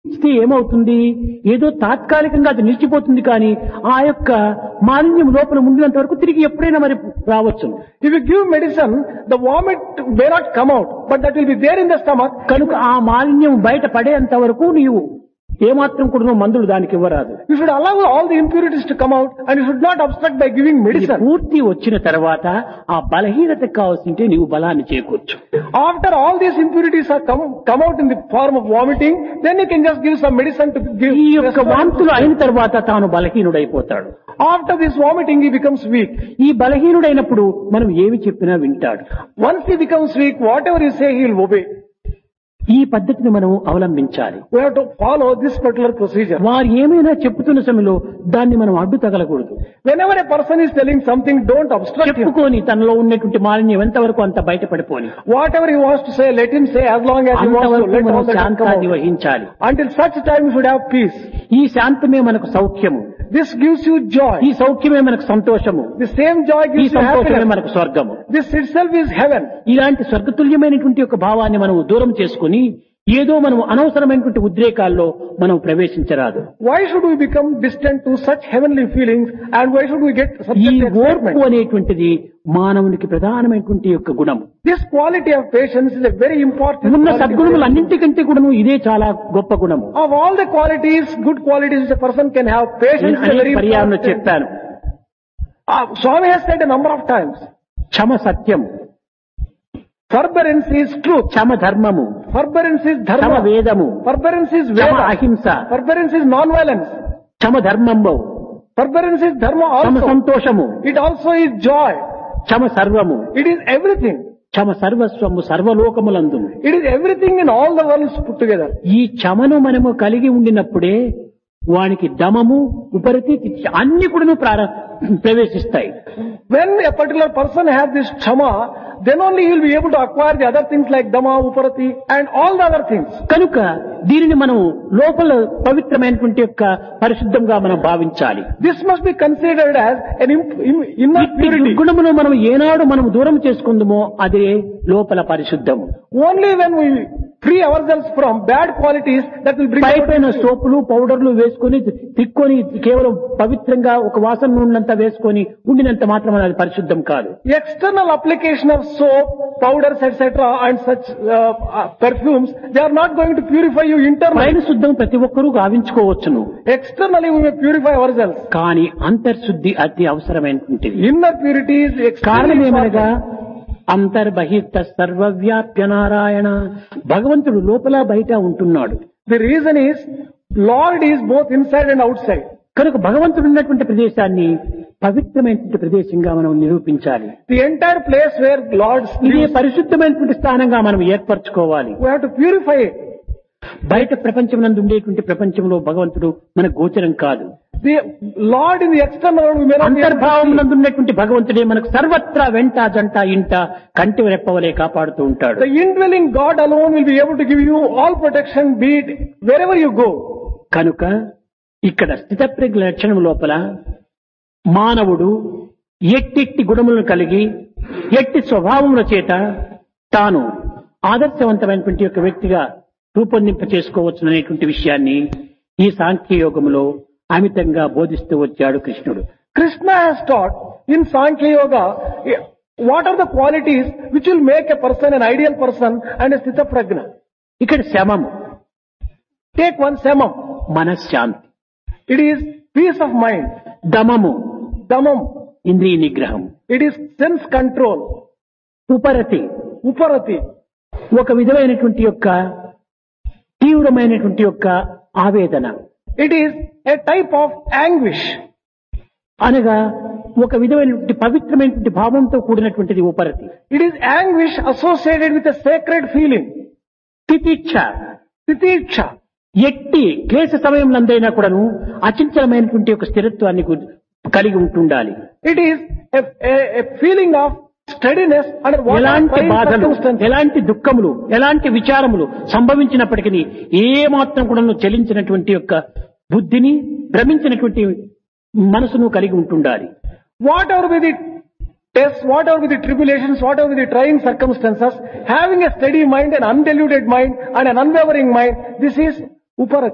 ఇస్తే ఏమవుతుంది ఏదో తాత్కాలికంగా అది నిలిచిపోతుంది కానీ ఆ యొక్క మాలిన్యం లోపల ఉండినంత వరకు తిరిగి ఎప్పుడైనా మరి రావచ్చు If you give medicine, the vomit may not come out, but that will be there in the stomach. కనుక ఆ మాలిన్యం బయట పడేంత వరకు నీవు ఏమాత్రం కూడా నువ్వు మందులు దానికి ఇవ్వరాదు You should allow all the impurities to come out and you should not obstruct by giving ఇది medicine. పూర్తి వచ్చిన తర్వాత ఆ బలహీనత కావాల్సింటే నీవు బలాన్ని చేకూర్చు After all these impurities are come, come out in the form of vomiting, then you can just give some medicine to give. ఈ యొక్క వాంతులు అయిన తర్వాత తాను బలహీనుడైపోతాడు After this vomiting, he becomes weak. ఈ బలహీనుడైనప్పుడు మనం ఏమి చెప్పినా వింటాడు Once he becomes weak, whatever you say, he will obey. ఈ పద్ధతిని మనం అవలంబించాలి We have to follow this particular procedure. వారు ఏమైనా చెప్పుతున్న సమయంలో దాన్ని మనం అడ్డు తగలకూడదు Whenever a person is telling something, don't obstruct him. చెప్పుకొని తనలో ఉన్నటువంటి మాలిన్యం ఎంతవరకు అంత బయటపడిపోని Whatever he wants to say, let him say as long as he wants to. అంతవరకు Let మనం all that come శాంతాన్ని out. వహించాలి Until such time, you should have peace. ఈ శాంతమే మనకు సౌఖ్యము This gives you joy. ఈ సౌఖ్యమే మనకు సంతోషము The same joy ఈ gives you సంతోషమే happiness. మనకు స్వర్గము This itself is heaven. ఇలాంటి స్వర్గతుల్యమైనటువంటి ఒక భావాన్ని మనం దూరం చేసుకుని ఏదో మనం అనవసరమైనటువంటి ఉద్రేకాల్లో మనం ప్రవేశించరాదు Why should we become distant to such heavenly feelings and why should we get such ఈ a ఓర్పు excitement? అనేటువంటిది మానవునికి ప్రధానమైనటువంటి యొక్క గుణం This quality of patience is a very important ఉన్న quality. సద్గుణములు అన్నింటికంటే కూడాను ఇదే చాలా గొప్ప గుణము Of all the qualities, good qualities which a person can have, patience నేను is a very అనేక పర్యాయంలో important. చెప్పాను Uh, Swami has said a number of times, క్షమ సత్యం forbearance is truth, క్షమ ధర్మము forbearance is క్షమ dharma, వేదము forbearance is క్షమ veda, అహింస forbearance is non-violence, క్షమ ధర్మము forbearance is dharma క్షమ also. సంతోషము It also is joy. క్షమ సర్వము It is everything. క్షమ సర్వస్వము సర్వలోకములందు It is everything in all the worlds put together. ఈ క్షమను మనము కలిగి ఉండినప్పుడే వానికి దమము ఉపరతి తిత్య అన్ని కూడాను ప్రార ప్రవేశిస్తాయి When a particular person has this chama, then only he will be able to acquire the other things like dama, uparati and all the other things. కనుక దీనిని మనం లోపల పవిత్రమైనటువంటి యొక్క పరిశుద్ధంగా మనం భావించాలి This must be considered as an imp- im- inner ఇట్టి purity. దుర్గుణమును మనం ఏనాడు మనం దూరం చేసుకుందామో అదే లోపల పరిశుద్ధము Only when we free ourselves from bad qualities that will bring pi about పైన సోపులు పౌడర్లు వేసుకొని తిక్కొని కేవలం పవిత్రంగా ఒక వాసన ఉన్నంత వేసుకొని ఉండినంత మాత్రం అది పరిశుద్ధం కాదు external application of soap, powders, etc. and such uh, uh, perfumes. They are not going to purify you internally. పైన శుద్ధం ప్రతి ఒక్కరూ గావించుకోవచ్చును Externally we may purify ourselves. కానీ అంతర్శుద్ధి అతి అవసరమైనటువంటిది Inner purity is కారణం extremely ఏమనగా important. అంతర్బహిర్త సర్వవ్యాప్య నారాయణ భగవంతుడు లోపల బయట ఉంటున్నాడు The reason is Lord is both inside and outside. కనుక భగవంతుడు ఉన్నటువంటి ప్రదేశాన్ని పవిత్రమైనటువంటి ప్రదేశంగా మనం నిరూపించాలి The entire place where Lord ఇదే lives, పరిశుద్ధమైనటువంటి స్థానంగా మనం ఏర్పరచుకోవాలి we have to purify it. బయట ప్రపంచం నందు ఉండేటువంటి ప్రపంచంలో భగవంతుడు మన గోచరం కాదు The Lord in the external world we may not be able to అంతర్భావం see. నందు ఉన్నటువంటి భగవంతుడే మనకు సర్వత్రా వెంట జంట ఇంట కంటి రెప్పవలే కాపాడుతూ ఉంటాడు The indwelling God alone will be able to give you all protection, be it wherever you go. కనుక ఇక్కడ స్థితప్రజ్ఞ లక్షణం లోపల మానవుడు ఎట్టిట్టి గుణములను కలిగి ఎట్టి స్వభావముల చేత తాను ఆదర్శవంతమైనటువంటి యొక్క వ్యక్తిగా రూపొందింప చేసుకోవచ్చు అనేటువంటి విషయాన్ని ఈ సాంఖ్య యోగములో అమితంగా బోధిస్తూ వచ్చాడు కృష్ణుడు Krishna has taught in Sankhya Yoga eh, what are the qualities which will make a person an ideal person and a Sthita Prajna. ఇక్కడ శమము Take one samam. మనశ్శాంతి It is peace of mind. దమము Damam. ఇంద్రియ నిగ్రహం It is sense control. ఉపరతి Uparati. ఒక విధమైనటువంటి యొక్క తీవ్రమైనటువంటి యొక్క ఆవేదన It is a type of anguish. అనగా ఒక విధమైనటువంటి పవిత్రమైనటువంటి భావంతో కూడినటువంటిది ఉపరతి It is anguish associated with a sacred feeling. తితిక్ష Titiksha. ఎట్టి క్లేశ సమయంలందైనా కూడాను అచంచలమైనటువంటి ఒక స్థిరత్వాన్ని గు- కలిగి ఉంటుండాలి It is a, a, a feeling of steadiness under what ఎలాంటి బాధలు circumstances. ఎలాంటి దుఃఖములు ఎలాంటి విచారములు సంభవించినప్పటికీ ఏ మాత్రం కూడా చలించినటువంటి యొక్క బుద్ధిని భ్రమించినటువంటి మనసును కలిగి ఉంటుండాలి Whatever be the tests, whatever be the tribulations, whatever be the trying circumstances, having a steady mind, an undiluted mind, and an unwavering mind, this is uparati.